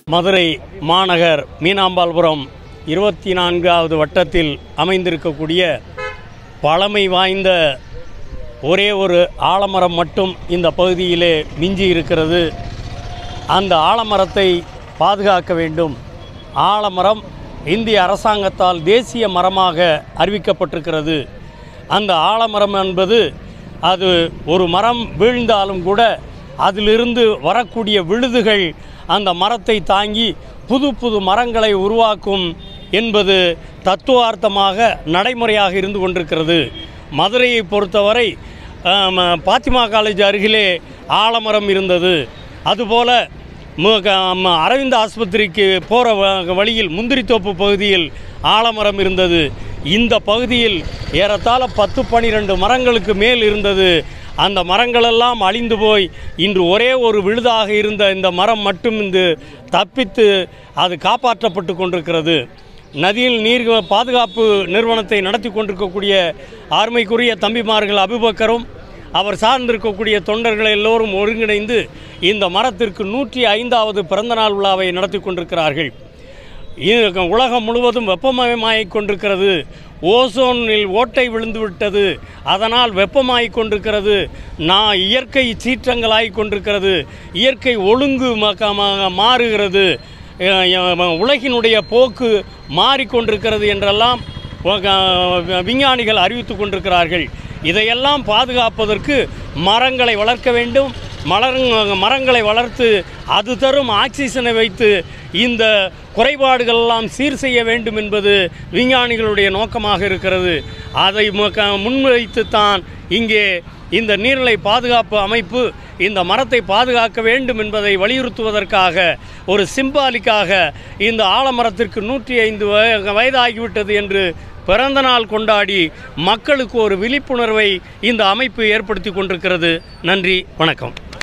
மதுரை மாநகர் மீனாம்பாள்புரம் இருபத்தி நான்காவது வட்டத்தில் அமைந்திருக்கக்கூடிய பழமை வாய்ந்த ஒரே ஒரு ஆலமரம் மட்டும் இந்த பகுதியிலே மிஞ்சி இருக்கிறது அந்த ஆலமரத்தை பாதுகாக்க வேண்டும் ஆலமரம் இந்திய அரசாங்கத்தால் தேசிய மரமாக அறிவிக்கப்பட்டிருக்கிறது அந்த ஆலமரம் என்பது அது ஒரு மரம் வீழ்ந்தாலும் கூட அதிலிருந்து வரக்கூடிய விழுதுகள் அந்த மரத்தை தாங்கி புது புது மரங்களை உருவாக்கும் என்பது தத்துவார்த்தமாக நடைமுறையாக இருந்து கொண்டிருக்கிறது மதுரையை பொறுத்தவரை ஆம், பாத்திமா காலேஜ் அருகிலே ஆலமரம் இருந்தது அதுபோல மு- க- ம- அரவிந்த் ஆஸ்பத்திரிக்கு போகிற வழியில் முந்திரித்தோப்பு பகுதியில் ஆலமரம் இருந்தது இந்த பகுதியில் ஏறத்தாழ பத்து பனிரெண்டு மரங்களுக்கு மேல் இருந்தது அந்த மரங்களெல்லாம் அழிந்து போய் இன்று ஒரே ஒரு விழுதாக இருந்த இந்த மரம் மட்டும் இந்த தப்பித்து அது காப்பாற்றப்பட்டு கொண்டிருக்கிறது நதியில் நீர் பாதுகாப்பு நிறுவனத்தை நடத்தி கொண்டிருக்கக்கூடிய ஆர்மைக்குரிய தம்பிமார்கள் அபுபக்கரும் அவர் சார்ந்திருக்கக்கூடிய தொண்டர்கள் எல்லோரும் ஒருங்கிணைந்து இந்த மரத்திற்கு நூற்றி ஐந்தாவது பிறந்தநாள் விழாவை நடத்தி கொண்டிருக்கிறார்கள் இது உலகம் முழுவதும் வெப்பமயமாகிக் கொண்டிருக்கிறது ஓசோனில் ஓட்டை விழுந்து விட்டது அதனால் வெப்பமாகிக் கொண்டிருக்கிறது நான் இயற்கை சீற்றங்களாகிக் கொண்டிருக்கிறது இயற்கை ஒழுங்கு ம- ம- மாறுகிறது அஹ் அஹ் உலகினுடைய போக்கு மாறிக்கொண்டிருக்கிறது என்றெல்லாம் அஹ் விஞ்ஞானிகள் அறிவித்து கொண்டிருக்கிறார்கள் இதையெல்லாம் பாதுகாப்பதற்கு மரங்களை வளர்க்க வேண்டும் மலர் மரங்களை வளர்த்து அது தரும் ஆக்சிஜனை வைத்து இந்த குறைபாடுகள் எல்லாம் சீர் செய்ய வேண்டும் என்பது விஞ்ஞானிகளுடைய நோக்கமாக இருக்கிறது அதை மு- க- முன்வைத்துத்தான் இங்கே இந்த நீர்நிலை பாதுகாப்பு அமைப்பு இந்த மரத்தை பாதுகாக்க வேண்டும் என்பதை வலியுறுத்துவதற்காக ஒரு சிம்பாலிக்காக இந்த ஆலமரத்திற்கு நூற்றி ஐந்து வய- வயதாகிவிட்டது என்று பிறந்த நாள் கொண்டாடி மக்களுக்கு ஒரு விழிப்புணர்வை இந்த அமைப்பு ஏற்படுத்தி கொண்டிருக்கிறது நன்றி வணக்கம்